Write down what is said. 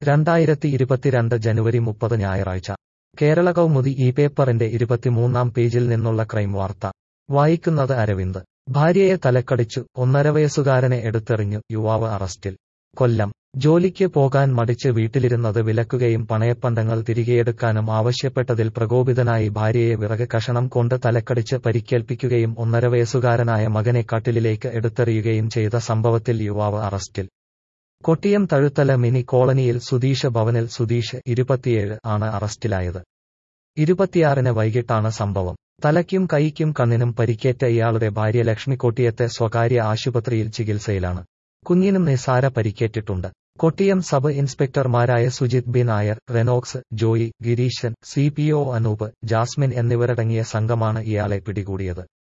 രണ്ടായിരത്തി ഇരുപത്തിരണ്ട് ജനുവരി മുപ്പത് ഞായറാഴ്ച കേരള കൗമുദി ഈ പേപ്പറിന്റെ ഇരുപത്തിമൂന്നാം പേജിൽ നിന്നുള്ള ക്രൈം വാർത്ത വായിക്കുന്നത് അരവിന്ദ് ഭാര്യയെ തലക്കടിച്ചു ഒന്നര വയസ്സുകാരനെ എടുത്തെറിഞ്ഞു യുവാവ് അറസ്റ്റിൽ കൊല്ലം ജോലിക്ക് പോകാൻ മടിച്ച് വീട്ടിലിരുന്നത് വിലക്കുകയും പണയപ്പണ്ടങ്ങൾ തിരികെയെടുക്കാനും ആവശ്യപ്പെട്ടതിൽ പ്രകോപിതനായി ഭാര്യയെ വിറക് കഷണം കൊണ്ട് തലക്കടിച്ച് പരിക്കേൽപ്പിക്കുകയും ഒന്നര വയസ്സുകാരനായ മകനെ കട്ടിലിലേക്ക് എടുത്തെറിയുകയും ചെയ്ത സംഭവത്തിൽ യുവാവ് അറസ്റ്റിൽ കൊട്ടിയം തഴുത്തല മിനി കോളനിയിൽ സുധീഷ് ഭവനിൽ സുധീഷ് ഇരുപത്തിയേഴ് ആണ് അറസ്റ്റിലായത് ഇരുപത്തിയാറിന് വൈകിട്ടാണ് സംഭവം തലയ്ക്കും കൈക്കും കണ്ണിനും പരിക്കേറ്റ ഇയാളുടെ ഭാര്യ ലക്ഷ്മി കൊട്ടിയത്തെ സ്വകാര്യ ആശുപത്രിയിൽ ചികിത്സയിലാണ് കുഞ്ഞിനും നിസാര പരിക്കേറ്റിട്ടുണ്ട് കൊട്ടിയം സബ് ഇൻസ്പെക്ടർമാരായ Sujith B Nair Renox Joy Gireeshan C P O Anoop Jasmine എന്നിവരടങ്ങിയ സംഘമാണ് ഇയാളെ പിടികൂടിയത്